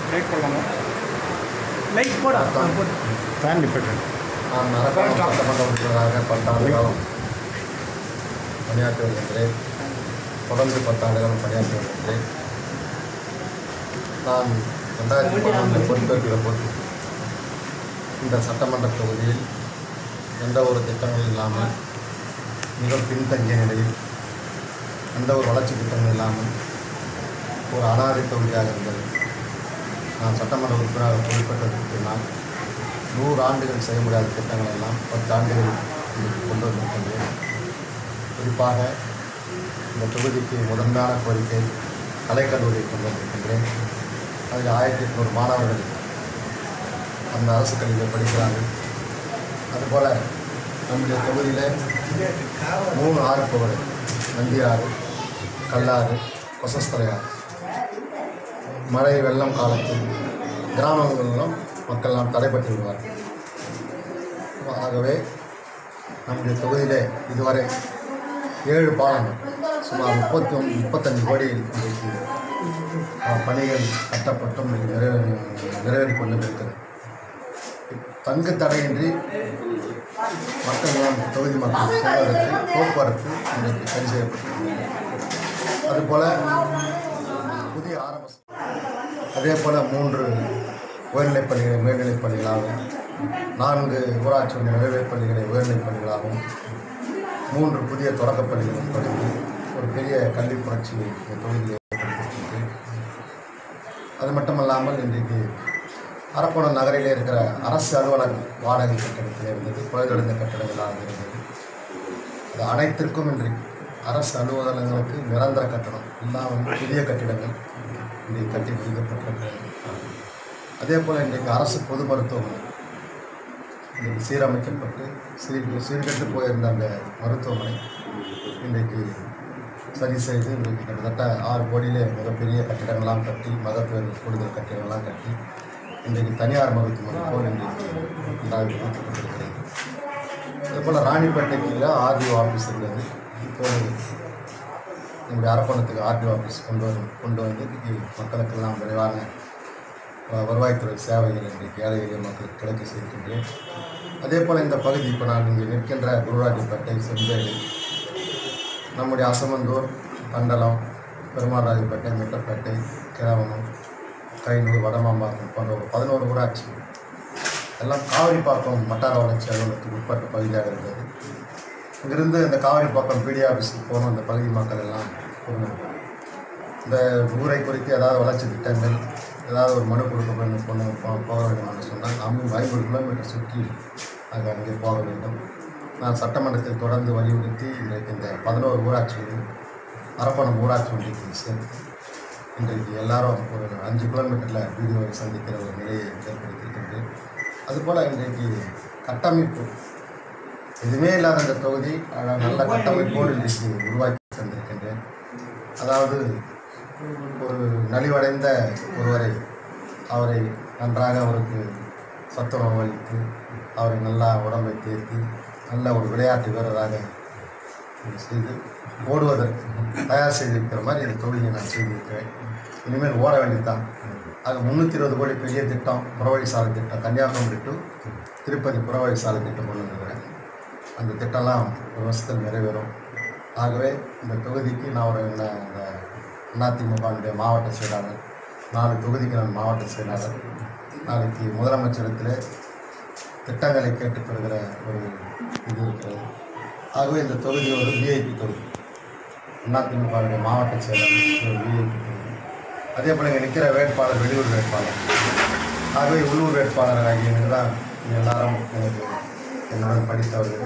light போடலாமா light போடா ஆ, போடு ஃபேன் நிப்பட்டேன் நான் அரக்கோணம் சட்டமன்ற உறுப்பினராக பத்தாண்டு காலம் பணியாற்றி வருகின்றேன் தொடர்ந்து பத்தாண்டு காலம் பணியாற்றி வருகின்றேன் நான் ரெண்டாயிரத்தி பதினொன்றில் பொறுப்பேற்கிற போது இந்த சட்டமன்ற தொகுதியில் எந்த ஒரு திட்டங்களும் இல்லாமல் மிக பின்தங்கிய நிலையில் எந்த ஒரு வளர்ச்சி திட்டங்களும் இல்லாமல் ஒரு அனாதை தொகுதியாக இருந்தது நான் சட்டமன்ற உறுப்பினராக பொறுப்பேற்றதற்கு பின்னால் நூறு ஆண்டுகள் செய்ய முடியாத திட்டங்கள் எல்லாம் பத்து ஆண்டுகள் இன்றைக்கு கொண்டு வந்திருக்கின்றேன் குறிப்பாக இந்த தொகுதிக்கு முதன்மையான கோரிக்கை கலைக்கல்லூரியை கொண்டு வந்திருக்கின்றேன் அதில் ஆயிரத்தி எட்நூறு மாணவர்கள் அந்த அரசு கல்வியில் படிக்கிறார்கள் அதுபோல் நம்முடைய தொகுதியில் மூணு ஆறு போவது நந்தி ஆறு கல்லாறு கொசஸ்தலை ஆறு மழை வெள்ளம் காலத்தில் கிராமங்களிலும் மக்கள்லாம் தடைப்பட்டு விடுவார்கள் ஆகவே நம்முடைய தொகுதியிலே இதுவரை ஏழு பாலங்கள் சுமார் முப்பத்தி ஒன் முப்பத்தஞ்சு கோடியில் இன்றைக்கு அஹ், பணிகள் கட்டப்பட்டும் இன்றைக்கு நிறைவே நிறைவேறி கொண்டு இருக்கிறது தங்கு தடையின்றி மக்கள் எல்லாம் தொகுதி மக்கள் செல்வதற்கு போக்குவரத்து இன்றைக்கு சரி செய்யப்பட்டிருக்கிறது அதுபோல் புதிய ஆரம்ப அதே போல் மூன்று உயர்நிலைப் பள்ளிகளை மேல்நிலைப் பள்ளிகளாகவும் நான்கு ஊராட்சி ஒன்றிய நடுநிலைப் பள்ளிகளை உயர்நிலைப் பள்ளிகளாகவும் மூன்று புதிய தொடக்கப் பள்ளிகளும் தொடங்கி ஒரு பெரிய கல்வி புரட்சியை இந்த தொகுதியில் ஏற்படுத்தியிருக்கிறது அது மட்டுமல்லாமல் இன்றைக்கு அரக்கோணம் நகரிலே இருக்கிற அரசு அலுவலக வாடகை கட்டடத்தில் இருந்தது குறைந்தடைந்த கட்டடங்களாக இருந்தது அது அனைத்திற்கும் இன்றைக்கு அரசு அலுவலகங்களுக்கு நிரந்தர கட்டணம் எல்லாம் வந்து புதிய கட்டிடங்கள் இன்றைக்கு கட்டி முடிக்கப்பட்டிருக்கிறது அதே போல் இன்றைக்கு அரசு பொது மருத்துவமனை இன்றைக்கு சீரமைக்கப்பட்டு சீர் சீர்கெட்டு போயிருந்த அந்த மருத்துவமனை இன்றைக்கு சரி செய்து இன்றைக்கு கிட்டத்தட்ட ஆறு கோடியிலே மிகப்பெரிய கட்டிடங்கள்லாம் கட்டி மகப்பேறு கூடுதல் கட்டிடங்கள்லாம் கட்டி இன்றைக்கு தனியார் மருத்துவமனை போல் இன்றைக்கு இதாக கொடுக்கப்பட்டிருக்கிறது அதே போல் ராணிப்பேட்டைக்கு ஆர்டிஓ ஆஃபீஸ் இருந்தது இப்போது நம்முடைய அரப்பணத்துக்கு ஆர்டிஓ ஆஃபீஸ் கொண்டு வரும் கொண்டு வந்து இன்றைக்கி மக்களுக்கெல்லாம் விரைவான வ- வருவாய்த்துறை சேவைகள் இன்றைக்கு ஏழை எளிய மக்களுக்கு கிடைக்க செய்கின்றேன் அதே போல் இந்த பகுதி இப்போ நான் இங்கே நிற்கின்ற குருராஜப்பேட்டை செம்பேடு நம்முடைய அசமந்தூர் கண்டலம் பெருமாள்ராஜப்பேட்டை மெட்டப்பேட்டை கிழவனம் கைநூர் வடமாம்பாக்கம் போன்ற ஒரு பதினோரு ஊராட்சி எல்லாம் காவிரிப்பாக்கம் வட்டார வளர்ச்சி அலுவலகத்துக்கு உட்பட்ட பகுதியாக இருந்தது இங்கிருந்து இந்த காவிரிப்பாக்கம் பிடி ஆஃபீஸுக்கு போன அந்த பகுதி மக்கள் எல்லாம் ஒரு இந்த ஊரை குறித்து ஏதாவது வளர்ச்சி திட்டங்கள் ஏதாவது ஒரு மனு கொடுக்க வேண்டும் பொண்ணு போ- போக வேண்டும் என்று சொன்னால் நம்ம ஐம்பது கிலோமீட்டர் சுற்றி நாங்கள் அங்கே போக வேண்டும் நான் சட்டமன்றத்தில் தொடர்ந்து வலியுறுத்தி இன்றைக்கு இந்த பதினோரு ஊராட்சிகளில் அரப்பணம் ஊராட்சி ஒன்றியத்தில் சேர்த்து இன்றைக்கு எல்லாரும் ஒரு அஞ்சு கிலோமீட்டரில் வீடியோவை சந்திக்கிற ஒரு நிலையை ஏற்படுத்தியிருக்கின்றேன் அதுபோல் இன்றைக்கு கட்டமைப்பு எதுவுமே இல்லாத இந்த தொகுதி ஆனால் நல்ல கட்டமைப்போடு இன்றைக்கு உருவாக்கி தந்திருக்கின்றேன் அதாவது ஒரு நலிவடைந்த ஒருவரை அவரை நன்றாக அவருக்கு சத்துணவு அளித்து அவரை நல்லா உடம்பை தேர்த்து நல்ல ஒரு விளையாட்டு வீரராக செய்து ஓடுவதற்கு தயார் செய்திருக்கிற மாதிரி இந்த தொழிலை நான் செய்திருக்கிறேன் இனிமேல் ஓட வேண்டியதுதான் ஆக முந்நூற்றி இருபது கோடி பெரிய திட்டம் புறவழி சாலை திட்டம் கன்னியாகுமரி டு திருப்பதி புறவழி சாலை திட்டம் கொண்டு வந்துருக்கிறேன் அந்த திட்டம்லாம் ஒரு வருஷத்தில் நிறைவேறும் ஆகவே இந்த தொகுதிக்கு நான் ஒரு இந்த இந்த அதிமுகவுடைய மாவட்ட செயலாளர் நாலு தொகுதிக்கு நான் மாவட்ட செயலாளர் நாளைக்கு முதலமைச்சரத்தில் திட்டங்களை கேட்டுக்கொள்கிற ஒரு இது இருக்கிறது ஆகவே இந்த தொகுதி ஒரு விஐபி தொகுதி அதிமுகவுடைய மாவட்ட செயலாளர் ஒரு விஐபி தொகுதி அதே போல் இங்கே நிற்கிற வேட்பாளர் வெளியூர் வேட்பாளர் ஆகவே உள்ளூர் வேட்பாளர் ஆகிய எனக்கு தான் இங்க எல்லாரும் எனக்கு என்னுடன் படித்தவர்கள்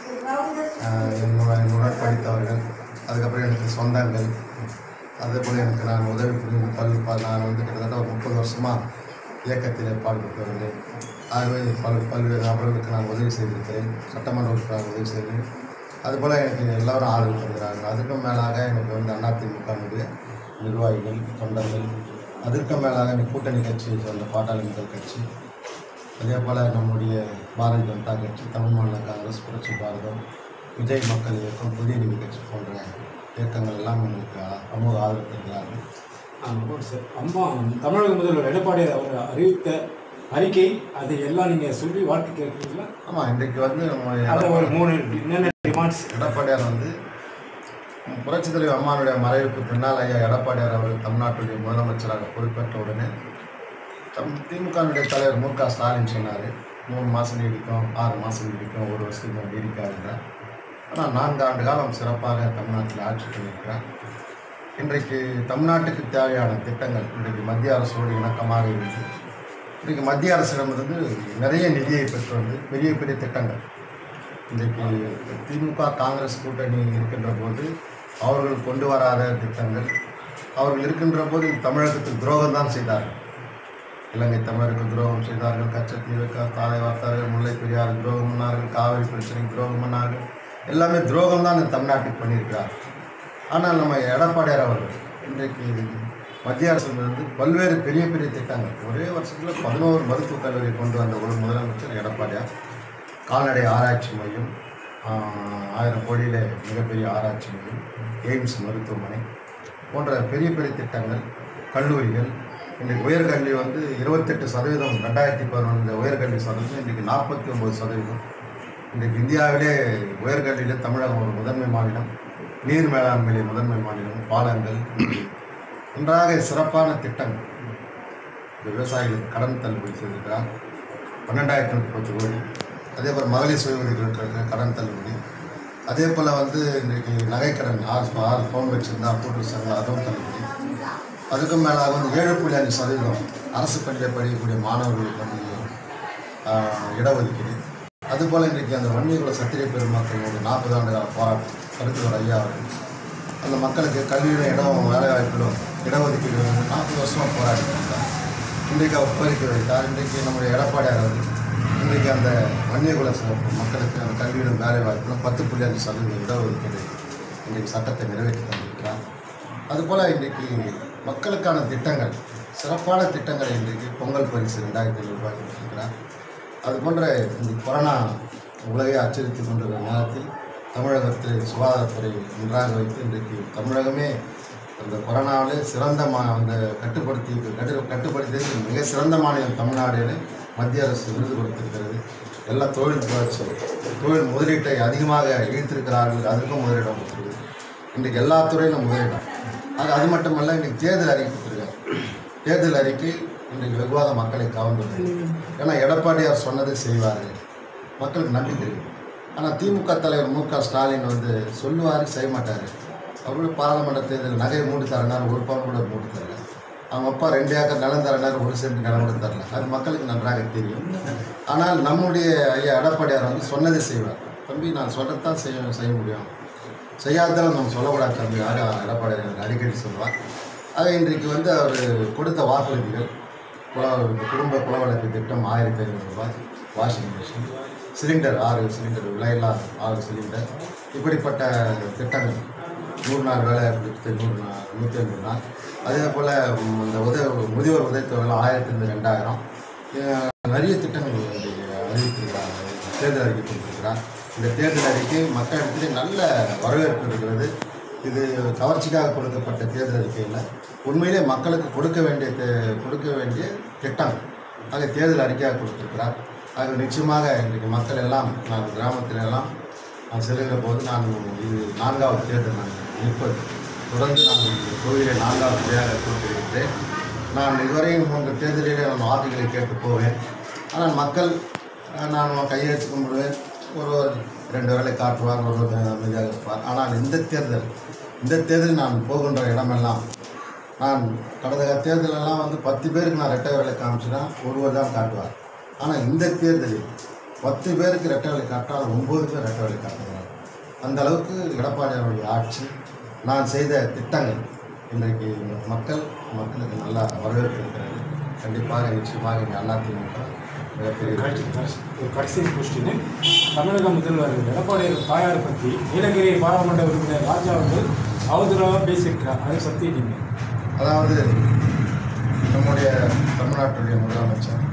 ஆஹ் என்னுடன் என்னுடன் படித்தவர்கள் அதுக்கப்புறம் எனக்கு சொந்தங்கள் அதே போல் எனக்கு நான் உதவி புரியும் பல் பல் நான் வந்து கிட்டத்தட்ட ஒரு முப்பது வருஷமாக இயக்கத்தில் பாடுபட்டவர்கள் ஆகவே பல் பல்வேறு நபர்களுக்கு நான் உதவி செய்திருக்கிறேன் சட்டமன்ற உறுப்பினர் உதவி செய்தேன் அதுபோல் எனக்கு எல்லாரும் ஆதரவு தருகிறார்கள் அதுக்கும் மேலாக எனக்கு வந்து அதிமுகவுடைய நிர்வாகிகள் தொண்டர்கள் அதற்கும் மேலாக எனக்கு கூட்டணி கட்சியை சேர்ந்த பாட்டாளி மக்கள் கட்சி அதே போல் நம்முடைய பாரதிய ஜனதா கட்சி தமிழ் மாநில காங்கிரஸ் புரட்சி பாரதம் விஜய் மக்கள் இயக்கம் புதிய நீதி கட்சி போன்ற இயக்கங்கள் எல்லாம் எங்களுக்கு சமூக ஆதரவு தருகிறார்கள் ஆமாம் சார் அம்மா தமிழக முதல்வர் எடப்பாடியார் அவர் அறிவித்த அறிக்கை அதை எல்லாம் நீங்கள் சொல்லி வாழ்த்து கேட்குறீங்களா ஆமாம் இன்றைக்கு வந்து நம்ம அதை ஒரு மூணு என்னென்ன டிமாண்ட்ஸ் எடப்பாடியார் வந்து புரட்சித் தலைவர் அம்மாவுடைய மறைவுக்கு பின்னால் ஐயா எடப்பாடியார் அவர்கள் தமிழ்நாட்டுடைய முதலமைச்சராக பொறுப்பேற்ற உடனே தம் திமுகவுடைய தலைவர் மு க ஸ்டாலின் சொன்னார் மூணு மாதம் நீடிக்கும் ஆறு மாதம் நீடிக்கும் ஒரு வருஷத்துக்கு மேல் நீடிக்காதுன்றார் ஆனால் நான்கு ஆண்டு காலம் சிறப்பாக தமிழ்நாட்டில் ஆட்சி பண்ணியிருக்கிறார் இன்றைக்கு தமிழ்நாட்டுக்கு தேவையான திட்டங்கள் இன்றைக்கு மத்திய அரசோடு இணக்கமாக இருந்து இன்றைக்கு மத்திய அரசிடமிருந்து நிறைய நிதியை பெற்று வந்து பெரிய பெரிய திட்டங்கள் இன்றைக்கு திமுக காங்கிரஸ் கூட்டணி இருக்கின்ற போது அவர்கள் கொண்டு வராத திட்டங்கள் அவர்கள் இருக்கின்ற போது இந்த தமிழகத்துக்கு துரோகம் தான் செய்தார்கள் இலங்கை தமிழருக்கு துரோகம் செய்தார்கள் கச்சத்தீவுக்கு காலை வார்த்தார்கள் முல்லை பெரியார் துரோகம் பண்ணார்கள் காவிரி பிரச்சனைக்கு துரோகம் பண்ணார்கள் எல்லாமே துரோகம் தான் இந்த தமிழ்நாட்டுக்கு பண்ணியிருக்கிறார் ஆனால் நம்ம எடப்பாடியார் அவர்கள் இன்றைக்கு மத்திய அரசிலிருந்து பல்வேறு பெரிய பெரிய திட்டங்கள் ஒரே வருஷத்தில் பதினோரு மருத்துவக் கல்லூரியை கொண்டு வந்த ஒரு முதலமைச்சர் எடப்பாடியார் கால்நடை ஆராய்ச்சி மையம் ஆஹ், ஆயிரம் கோடியில் மிகப்பெரிய ஆராய்ச்சி மையம் எய்ம்ஸ் மருத்துவமனை போன்ற பெரிய பெரிய திட்டங்கள் கல்லூரிகள் இன்றைக்கு உயர்கல்வி வந்து இருபத்தெட்டு சதவீதம் ரெண்டாயிரத்தி பதினொன்று உயர்கல்வி சதவீதம் இன்றைக்கு நாற்பத்தி ஒம்பது சதவீதம் இன்றைக்கு இந்தியாவிலே உயர்கல்வியிலே தமிழகம் ஒரு முதன்மை மாநிலம் நீர் மேலாண்மையிலே முதன்மை மாநிலம் பாலங்கள் நன்றாக சிறப்பான திட்டங்கள் இந்த விவசாயிகளுக்கு கடன் தள்ளுபடி செய்திருக்கிறார் பன்னெண்டாயிரத்தி முப்பது கோடி அதே போல் மகளிர் சுய உதவிகளுக்கு கடன் தள்ளுபடி அதே போல் வந்து இன்றைக்கு நகைக்கடன் ஆறு ஆறு பவுன் வச்சுருந்தா கூட்டு சங்கம் அதுவும் தள்ளுபடி அதுக்கும் மேலாக வந்து ஏழு புள்ளி அஞ்சு சதவீதம் அரசு பள்ளியில் படிக்கக்கூடிய மாணவர்களுக்கு வந்து ஆஹ், இடஒதுக்கீடு அதுபோல் இன்றைக்கு அந்த வன்னியகுல சத்திரிய பெருமக்களோட நாற்பது ஆண்டு கால போராட்டம் கருத்துவர் ஐயா அவர்கள் அந்த மக்களுக்கு கல்வியிலும் இடம் வேலைவாய்ப்பிலும் இடஒதுக்கீடு வந்து நாற்பது வருஷமாக போராடி இருந்தார் இன்றைக்கு அவர் கோரிக்கை வைத்தார் இன்றைக்கு நம்முடைய எடப்பாடியார் அவர்கள் இன்றைக்கு அந்த வன்னியகுல ச- மக்களுக்கு அந்த கல்வியிலும் வேலைவாய்ப்பிலும் பத்து புள்ளி அஞ்சு சதவீதம் இடஒதுக்கீடு இன்றைக்கு சட்டத்தை நிறைவேற்றி தந்திருக்கிறார் அதுபோல் இன்றைக்கு மக்களுக்கான திட்டங்கள் சிறப்பான திட்டங்களை இன்றைக்கு பொங்கல் பரிசு ரெண்டாயிரத்தி ஐநூறு ரூபாய் கொடுத்திருக்கிறார் அது போன்ற இந்த கொரோனா உலகை அச்சுறுத்தி கொண்டிருக்கிற நேரத்தில் தமிழகத்தில் சுகாதாரத்துறை நன்றாக வைத்து இன்றைக்கு தமிழகமே அந்த கொரோனாவில் சிறந்த மா அந்த கட்டுப்படுத்தி கட்டு கட்டுப்படுத்தியது மிக சிறந்த மாநிலம் தமிழ்நாடுன்னு மத்திய அரசு விருது கொடுத்திருக்கிறது எல்லா தொழில் புரட்சி தொழில் முதலீட்டை அதிகமாக ஈர்த்திருக்கிறார்கள் அதுக்கும் முதலிடம் கொடுத்துருக்கு இன்றைக்கு எல்லா துறையிலும் முதலிடம் அது அது மட்டுமல்ல இன்றைக்கு தேர்தல் அறிக்கை கொடுத்துருக்காங்க தேர்தல் அறிக்கை இன்றைக்கு வெகுவாக மக்களை கவர்ந்தது ஏன்னா எடப்பாடியார் சொன்னதை செய்வார் மக்களுக்கு நம்பிக்கை இருக்கு ஆனால் திமுக தலைவர் மு க ஸ்டாலின் வந்து சொல்லுவார் செய்ய மாட்டார் அவரு பாராளுமன்ற தேர்தல் நகையை மூடி தரனார் ஒரு பவுன் கூட மூடி தரல அவங்க அப்பா ரெண்டு ஏக்கர் நிலம் தரனார் ஒரு சென்ட் நிலம் கூட தரல அது மக்களுக்கு நன்றாக தெரியும் ஆனால் நம்முடைய ஐயா எடப்பாடியார் வந்து சொன்னதை செய்வார் தம்பி நான் சொல்கிறது தான் செய்ய செய்ய முடியும் செய்யாததால் நம்ம சொல்லக்கூடாது தம்பி யார் எடப்பாடியார் எனக்கு அடிக்கடி சொல்லுவார் ஆக இன்றைக்கு வந்து அவர் கொடுத்த வாக்குறுதிகள் குல- குடும்ப குலவழக்கு திட்டம் ஆயிரத்தி ஐநூறு ரூபாய் வாஷிங் மிஷின் சிலிண்டர் ஆறு சிலிண்டர் விலையில்லா ஆறு சிலிண்டர் இப்படிப்பட்ட திட்டங்கள் நூறு நாள் வேலை திட்டம் நூறு நாள் நூற்றி ஐம்பது நாள் அதே போல் இந்த உதவி முதியோர் உதவித்தொகை ஆயிரத்தி ரெண்டாயிரம் அஹ் நிறைய திட்டங்கள் இன்றைக்கு அறிவித்திருக்கிறார் தேர்தல் அறிக்கை கொடுத்திருக்கிறார் இந்த தேர்தல் அறிக்கை மக்களிடத்தில் நல்ல வரவேற்பு இருக்கிறது இது கவர்ச்சிக்காக கொடுக்கப்பட்ட தேர்தல் அறிக்கையில் உண்மையிலே மக்களுக்கு கொடுக்க வேண்டிய தே- கொடுக்க வேண்டிய திட்டம் ஆக தேர்தல் அறிக்கையாக கொடுத்திருக்கிறார் ஆக நிச்சயமாக இன்றைக்கு மக்கள் எல்லாம் நான் கிராமத்தில் எல்லாம் நான் செல்கிற போது நான் இது நான்காவது தேர்தல் நான் நிற்பது தொடர்ந்து நான் இந்த தொகுதியிலே நான்காவது முறையாக கொடுத்திருக்கிறேன் நான் இதுவரையும் மூன்று தேர்தலிலே நான் வாக்குகளை கேட்டு போவேன் ஆனால் மக்கள் அஹ், நான் கையெழுத்து கும்பிடுவேன் ஒருவர் ரெண்டு வேலை காட்டுவார் ஒருவர் அமைதியாக இருப்பார் ஆனால் இந்த தேர்தல் இந்த தேர்தல் நான் போகின்ற இடமெல்லாம் நான் கடந்த தேர்தலெல்லாம் வந்து பத்து பேருக்கு நான் ரெட்டை வேலை காமிச்சுனா ஒருவர் தான் காட்டுவார் ஆனால் இந்த தேர்தலில் பத்து பேருக்கு ரெட்டை வேலை காட்டால் ஒம்பது பேர் ரெட்டை வேலை காட்டுகிறார் அந்த அளவுக்கு எடப்பாடியாருடைய ஆட்சி நான் செய்த திட்டங்கள் இன்றைக்கு மக்கள் மக்களுக்கு நல்லா வரவேற்பு இருக்கிறது கண்டிப்பாக நிச்சயமாக இங்கே அதிமுக மிகப்பெரிய கடைசி கடைசி- ஒரு கடைசி கொஸ்டின் தமிழக முதல்வர் எடப்பாடியார் தாயார் பற்றி நீலகிரி பாராளுமன்ற உறுப்பினர் ராஜா அவர்கள் அவதூறாக பேசியிருக்கிறார் அதை பற்றி நீங்கள் அதாவது நம்முடைய தமிழ்நாட்டுடைய முதலமைச்சர்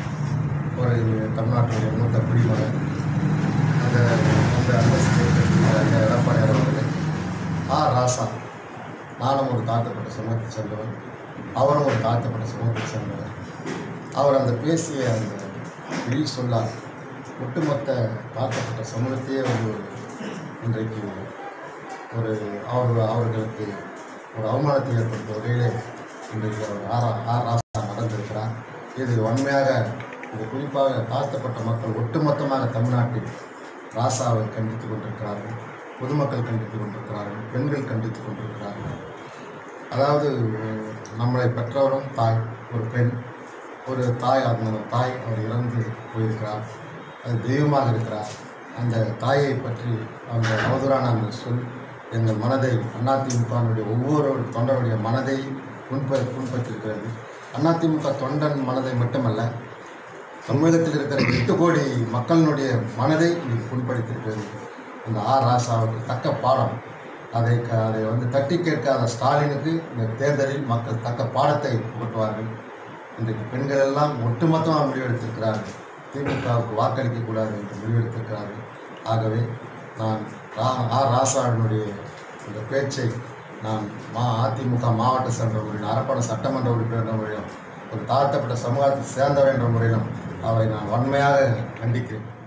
ஒரு தமிழ்நாட்டுடைய மூத்த குடிமகன் அந்த அந்த அந்தஸ்து அந்த எடப்பாடியார் அவர்கள் ஆ ராசா நானும் ஒரு தாழ்த்தப்பட்ட சமூகத்தை சேர்ந்தவன் அவரும் ஒரு தாழ்த்தப்பட்ட சமூகத்தை சேர்ந்தவர் அவர் அந்த பேசிய அந்த வெளி சொல்லால் ஒட்டுமொத்த தாழ்த்தப்பட்ட சமூகத்தையே வந்து இன்றைக்கு ஒரு அவர் அவர்களுக்கு ஒரு அவமானத்தை ஏற்படுத்த வகையிலே இன்றைக்கு அவர் ஆரா ஆர் ராசா நடந்திருக்கிறார் இது வன்மையாக இது குறிப்பாக தாழ்த்தப்பட்ட மக்கள் ஒட்டுமொத்தமாக தமிழ்நாட்டில் ராசாவை கண்டித்துக் கொண்டிருக்கிறார்கள் பொதுமக்கள் கண்டித்துக் கொண்டிருக்கிறார்கள் பெண்கள் கண்டித்துக் கொண்டிருக்கிறார்கள் அதாவது நம்மளை பெற்றவரும் தாய் ஒரு பெண் ஒரு தாய் அந்த தாய் அவர் இறந்து போயிருக்கிறார் அது தெய்வமாக இருக்கிறார் அந்த தாயை பற்றி அந்த அவதூறான அந்த சொல் எங்கள் மனதை அதிமுகவினுடைய ஒவ்வொரு தொண்டருடைய மனதை புண்ப புண்பற்றிருக்கிறது அதிமுக தொண்டன் மனதை மட்டுமல்ல தமிழகத்தில் இருக்கிற எட்டு கோடி மக்களினுடைய மனதை இது புண்படுத்தியிருக்கிறது இந்த ஆர் ராசாவுக்கு தக்க பாடம் அதை க அதை வந்து தட்டி கேட்காத ஸ்டாலினுக்கு இந்த தேர்தலில் மக்கள் தக்க பாடத்தை புகட்டுவார்கள் இன்றைக்கு பெண்கள் எல்லாம் ஒட்டுமொத்தமாக முடிவெடுத்திருக்கிறார்கள் திமுகவுக்கு வாக்களிக்கக்கூடாது என்று முடிவெடுத்திருக்கிறார்கள் ஆகவே நான் ரா ஆர் ராசாவினுடைய இந்த பேச்சை நான் மா அதிமுக மாவட்ட சென்ற முறையில் அரப்பண சட்டமன்ற உறுப்பினர் என்ற முறையிலும் ஒரு தாழ்த்தப்பட்ட சமூகத்தை சேர்ந்தவர் என்ற முறையிலும் அவரை நான் வன்மையாக கண்டிக்கிறேன்